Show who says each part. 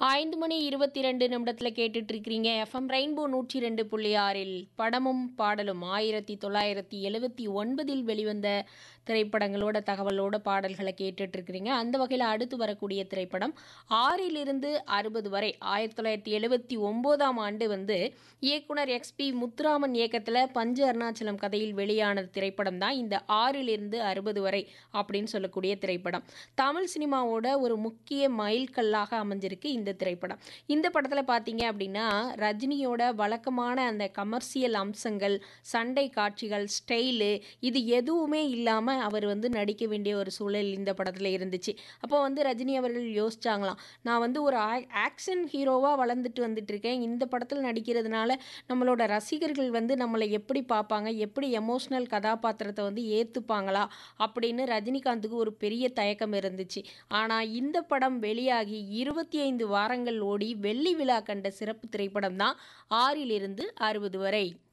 Speaker 1: ஐந்து மணி இருபத்தி ரெண்டு நிமிடத்தில் கேட்டுட்டு இருக்கிறீங்க எஃப்எம் ரெயின்போ நூற்றி ரெண்டு புள்ளி ஆறில் படமும் பாடலும் ஆயிரத்தி தொள்ளாயிரத்தி எழுவத்தி ஒன்பதில் வெளிவந்த திரைப்படங்களோட தகவலோட பாடல்களை கேட்டுட்டு இருக்கிறீங்க அந்த வகையில் அடுத்து வரக்கூடிய திரைப்படம் ஆறிலிருந்து அறுபது வரை ஆயிரத்தி தொள்ளாயிரத்தி எழுவத்தி ஒம்போதாம் ஆண்டு வந்து இயக்குனர் எக்ஸ்பி முத்துராமன் இயக்கத்தில் பஞ்ச அருணாச்சலம் கதையில் வெளியான திரைப்படம் தான் இந்த ஆறிலிருந்து அறுபது வரை அப்படின்னு சொல்லக்கூடிய திரைப்படம் தமிழ் சினிமாவோட ஒரு முக்கிய மைல்கல்லாக அமைஞ்சிருக்கு இந்த திரைப்படம் இந்த படத்தில் பார்த்தீங்க அப்படின்னா ரஜினியோட வழக்கமான அந்த கமர்ஷியல் அம்சங்கள் சண்டை காட்சிகள் ஸ்டைலு இது எதுவுமே இல்லாமல் அவர் வந்து நடிக்க வேண்டிய ஒரு சூழல் இந்த படத்தில் இருந்துச்சு அப்போ வந்து ரஜினி அவர்கள் யோசிச்சாங்களாம் நான் வந்து ஒரு ஆக்ஷன் ஹீரோவாக வளர்ந்துட்டு வந்துட்டு இருக்கேன் இந்த படத்தில் நடிக்கிறதுனால நம்மளோட ரசிகர்கள் வந்து நம்மளை எப்படி பார்ப்பாங்க எப்படி எமோஷ்னல் கதாபாத்திரத்தை வந்து ஏற்றுப்பாங்களா அப்படின்னு ரஜினிகாந்துக்கு ஒரு பெரிய தயக்கம் இருந்துச்சு ஆனால் இந்த படம் வெளியாகி இருபத்தி ஐந்து வாரங்கள் ஓடி வெள்ளி விழா கண்ட சிறப்பு திரைப்படம் தான் ஆறிலிருந்து அறுபது வரை